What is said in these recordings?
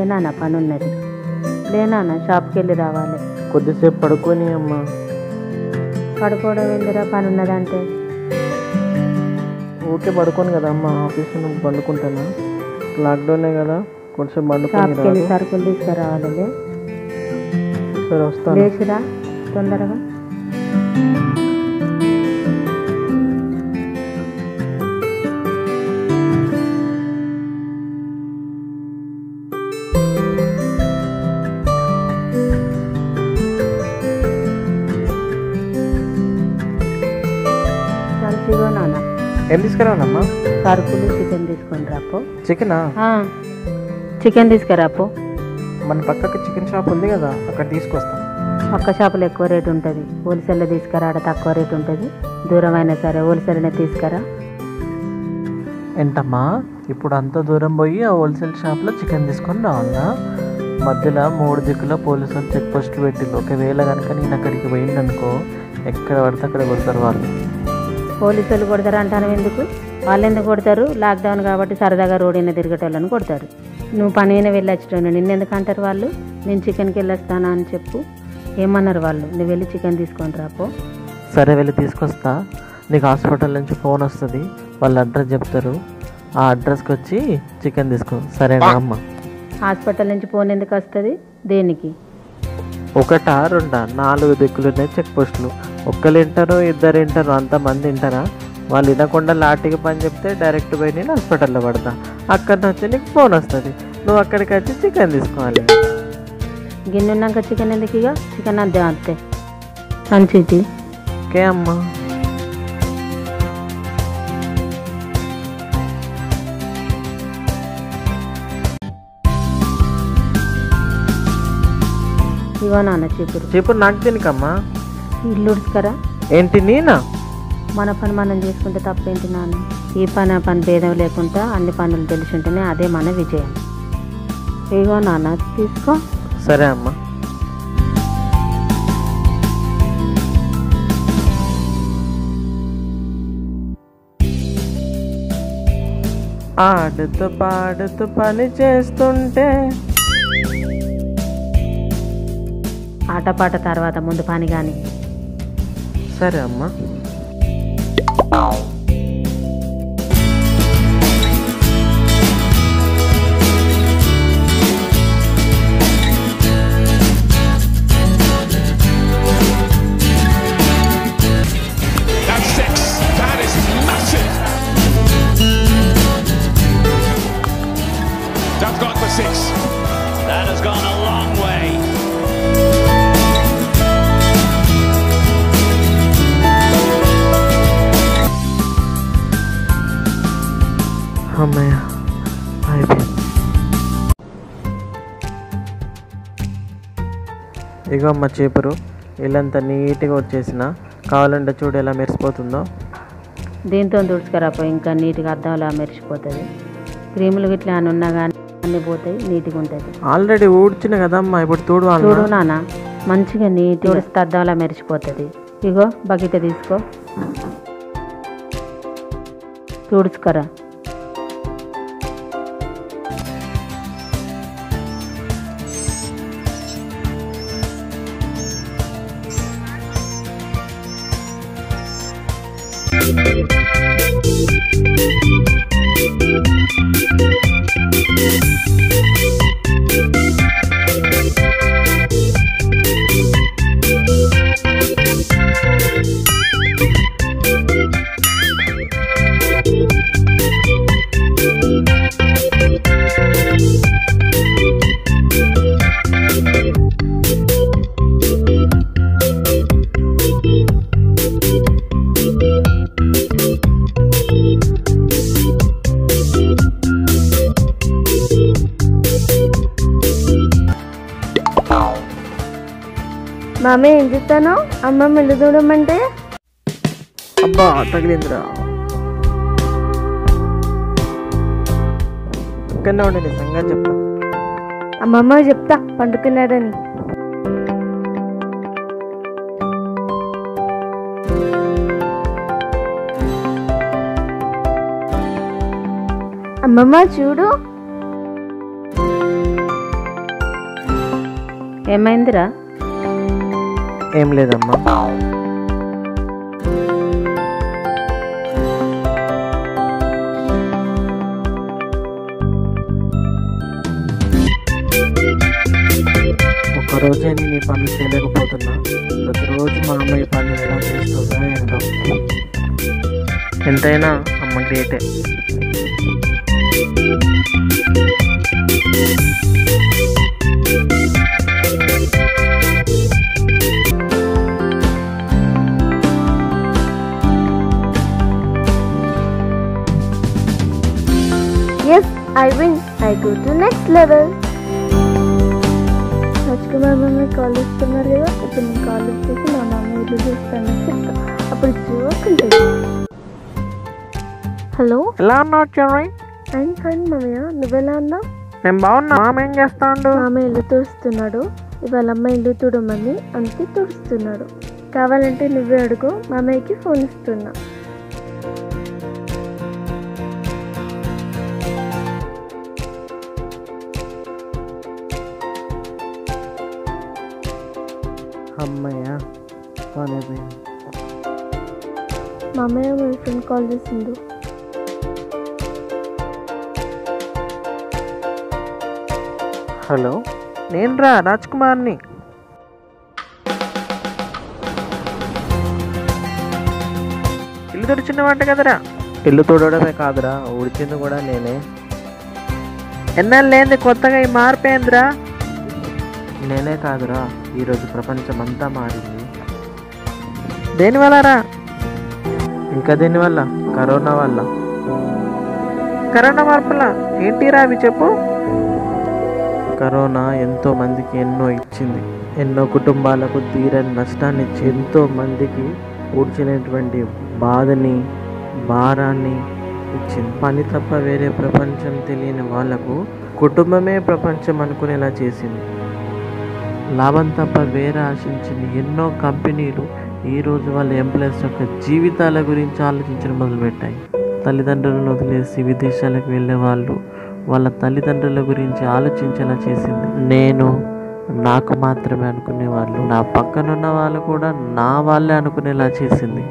లేనా పని ఉన్నది లేనా షాప్కి వెళ్ళి రావాలి కొద్దిసేపు పడుకొని అమ్మా పడుకోవడం వెళ్ళిరా పని ఉన్నదంటే ఊరికే పడుకోను కదా అమ్మ ఆఫీస్ నుండి పండుకుంటానా లాక్డౌనే కదా కొంచెం పండుకొని షాప్కి వెళ్ళి రాదు. సరుకులు తీసుకురావాలి లే. సరే వస్తాను లేచిరా తొందరగా మంచిగా నాన్న ఏం తీసుకురావాలమ్మా సరుకులు చికెన్ తీసుకొని రాపో చికెనా చికెన్ తీసుకురాపో మన పక్కకి చికెన్ షాప్ ఉంది కదా అక్కడ తీసుకొస్తాం పక్క షాపులో ఎక్కువ రేట్ ఉంటుంది హోల్సేల్లో తీసుకురా ఆడ తక్కువ రేట్ ఉంటుంది దూరం అయినా సరే హోల్సేల్నే తీసుకురా ఏంటమ్మా ఇప్పుడు అంత దూరం పోయి ఆ హోల్సేల్ షాప్లో చికెన్ తీసుకొని రావాలా మధ్యలో మూడు దిక్కుల పోలీసులు చెక్ పోస్ట్ పెట్టిల్లు ఒకవేళ కనుక నేను అక్కడికి పోయిందనుకో ఎక్కడ పడితే అక్కడ కొడతారు వాళ్ళు పోలీసులు కొడతారు అంటాను ఎందుకు వాళ్ళు ఎందుకు కొడతారు లాక్డౌన్ కాబట్టి సరదాగా రోడ్డున తిరిగేటోళ్ళని కొడతారు నువ్వు పని అయినా వెళ్ళొచ్చుటోను నిన్నెందుకు అంటారు వాళ్ళు నేను చికెన్కి వెళ్ళొస్తానా అని చెప్పు ఏమన్నారు వాళ్ళు నువ్వు వెళ్ళి చికెన్ తీసుకొని రాపో సరే వెళ్ళి తీసుకొస్తా నీకు హాస్పిటల్ నుంచి ఫోన్ వస్తుంది వాళ్ళ అడ్రస్ చెప్తారు ఆ అడ్రస్కి వచ్చి చికెన్ తీసుకో సరేనా అమ్మ హాస్పిటల్ నుంచి ఫోన్ ఎందుకు వస్తుంది దేనికి ఒకటా రెండా నాలుగు దిక్కులు ఉన్నాయి చెక్ పోస్టులు ఒక్కరు వింటారు ఇద్దరు వింటారు అంతమంది వింటారా వాళ్ళు వినకుండా లాఠీకి పని చెప్తే డైరెక్ట్ పోయి నేను హాస్పిటల్లో పడతా అక్కడ నుంచి నీకు ఫోన్ వస్తుంది నువ్వు అక్కడికి వచ్చి చికెన్ తీసుకోవాలి గిన్నె ఉన్నాక చికెన్ ఎందుకు ఇక చికెన్ అద్దే అంతే మంచిది ఓకే అమ్మా ఇగో నాన్న చీపురు చెప్పు నాకు దీనికమ్మా ఇల్లు ఉడుచుకరా ఏంటి నేనా మన పని మనం చేసుకుంటే తప్పేంటి నాన్న ఈ పని ఆ పని భేదం లేకుండా అన్ని పనులు తెలిసి ఉంటేనే అదే మన విజయం ఇగో నాన్న తీసుకో సరే అమ్మా ఆడుతూ పాడుతూ పని చేస్తుంటే ఆటపాట తర్వాత ముందు పని కానీ సరే అమ్మా That's six. That is massive. That's gone for six. That has gone a long way. అమ్మయ్య అయిపోయింది ఇగో అమ్మ చీపురు ఇల్లంతా నీట్గా వచ్చేసిన కావాలంటే చూడు ఎలా మెరిసిపోతుందో దీంతో తుడుచుకరాపో ఇంకా నీట్గా అద్దంలా మెరిసిపోతుంది క్రీములు గిట్లా అని ఉన్నా కానీ అన్ని పోతాయి నీట్గా ఉంటుంది ఆల్రెడీ ఊడ్చిన కదమ్మా ఇప్పుడు తోడు చూడు నాన్న మంచిగా నీట్గా తుడిస్తే అద్దంలా మెరిసిపోతుంది ఇగో బకెట్ తీసుకో తుడుచుకరా మామ ఏం చెప్తాను అమ్మ మెల్లు చూడమంటే అబ్బా తగిలిందిరా ఇక్కడనే ఉండే నిజంగా చెప్తా అమ్మమ్మ చెప్తా పండుకున్నాడని అమ్మమ్మ చూడు ఏమైందిరా ఏం లేదమ్మా ఒక్కరోజే నేను ఈ పనులు చేయలేకపోతున్నా ప్రతిరోజు మా అమ్మ ఈ పనులు ఎలా చేస్తుందో ఏంటో ఎంతైనా అమ్మ గ్రేటే yes I win I go to next level Rajkumar mummy call ఇస్తున్నారు కదా ఇప్పుడు నేను కాల్ ఇచ్చేసి మా మమ్మీ ఇల్లు చూస్తానని చెప్తా అప్పుడు జోక్ ఉంటుంది హలో ఎలా ఉన్నావు చెర్రీ ఐమ్ ఫైన్ మామయ్య నువ్వెలా ఉన్నావు నేను బాగున్నా మామ ఏం చేస్తాడు మామ ఇల్లు తుడుస్తున్నాడు ఇవాళ అమ్మ ఇల్లు తుడమని అందుకే తుడుస్తున్నాడు కావాలంటే నువ్వే అడుగు మామయ్యకి ఫోన్ ఇస్తున్నా అమ్మయ్య పని అయిపోయింది మామయ్య మీ ఫ్రెండ్ కాల్ చేసిండు హలో నేను రా రాజ్ కుమార్ని ఇల్లు తుడిచిన వంట కదరా ఇల్లు తుడవడమే కాదురా ఉడిచింది కూడా నేనే ఎన్నెళ్ళు లేని కొత్తగా ఈ మార్పు ఏందిరా నేనే కాదురా ఈరోజు ప్రపంచం అంతా మారింది దేనివల్ల రా ఇంకా దేనివల్ల కరోనా వల్ల కరోనా మార్పుల ఏంటిరా అవి చెప్పు కరోనా ఎంతో మందికి ఎన్నో ఇచ్చింది ఎన్నో కుటుంబాలకు తీరని నష్టాన్ని ఇచ్చి ఎంతో మందికి కూర్చునేటువంటి బాధని భారాన్ని ఇచ్చింది పని తప్ప వేరే ప్రపంచం తెలియని వాళ్లకు కుటుంబమే ప్రపంచం అనుకునేలా చేసింది లాభం తప్ప వేరే ఆశించింది ఎన్నో కంపెనీలు ఈ రోజు వాళ్ళ ఎంప్లాయీస్ యొక్క జీవితాల గురించి ఆలోచించడం మొదలుపెట్టాయి తల్లిదండ్రులను వదిలేసి విదేశాలకు వెళ్ళే వాళ్ళు వాళ్ళ తల్లిదండ్రుల గురించి ఆలోచించేలా చేసింది నేను నాకు మాత్రమే అనుకునే వాళ్ళు నా పక్కనున్న వాళ్ళు కూడా నా వాళ్ళే అనుకునేలా చేసింది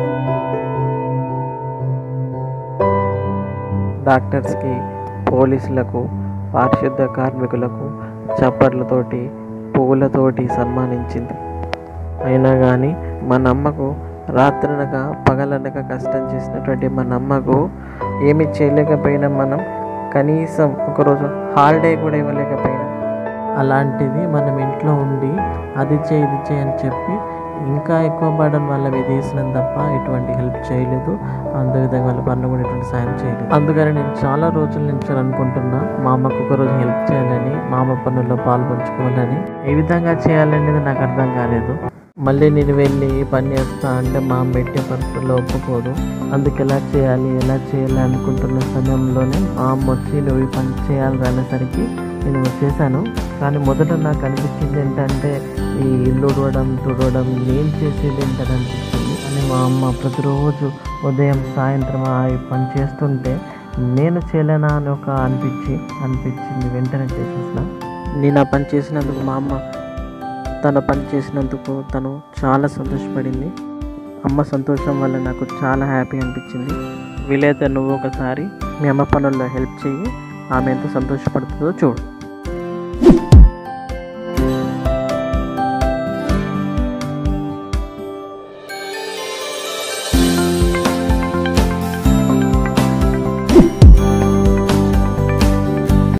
డాక్టర్స్కి పోలీసులకు పారిశుద్ధ కార్మికులకు చప్పట్లతోటి పువ్వులతోటి సన్మానించింది అయినా కానీ మన అమ్మకు రాత్రనక పగలనక కష్టం చేసినటువంటి మన అమ్మకు ఏమి చేయలేకపోయినా మనం కనీసం ఒకరోజు హాలిడే కూడా ఇవ్వలేకపోయినా అలాంటిది మనం ఇంట్లో ఉండి అది చేయి ఇది చేయి అని చెప్పి ఇంకా ఎక్కువ బర్డన్ వాళ్ళ మీద వేసినాం తప్ప ఎటువంటి హెల్ప్ చేయలేదు అంతేవిధంగా వాళ్ళ పనులు కూడా ఎటువంటి సాయం చేయలేదు అందుకని నేను చాలా రోజుల నుంచి అనుకుంటున్నా మా అమ్మకు ఒక రోజు హెల్ప్ చేయాలని మా అమ్మ పనుల్లో పాలు పంచుకోవాలని ఏ విధంగా చేయాలనేది నాకు అర్థం కాలేదు మళ్ళీ నేను వెళ్ళి ఈ పని చేస్తా అంటే మా అమ్మ పెట్టే పరిస్థితుల్లో ఒప్పుకోదు అందుకు ఎలా చేయాలి ఎలా చేయాలి అనుకుంటున్న సమయంలోనే మా అమ్మ వచ్చి నువ్వు ఈ పని చేయాలి అనేసరికి నేను చేశాను కానీ మొదట నాకు అనిపించింది ఏంటంటే ఈ ఇల్లు ఉడవడం తుడవడం నేను చేసేది ఏంటని అనిపించింది అని మా అమ్మ ప్రతిరోజు ఉదయం సాయంత్రం ఆ ఈ పని చేస్తుంటే నేను చేయలేనా అని ఒక అనిపించి అనిపించింది వెంటనే చేసేసిన నేను ఆ పని చేసినందుకు మా అమ్మ తన పని చేసినందుకు తను చాలా సంతోషపడింది అమ్మ సంతోషం వల్ల నాకు చాలా హ్యాపీ అనిపించింది వీలైతే నువ్వు ఒకసారి మీ అమ్మ పనుల్లో హెల్ప్ చెయ్యి ఆమె ఎంత సంతోషపడుతుందో చూడు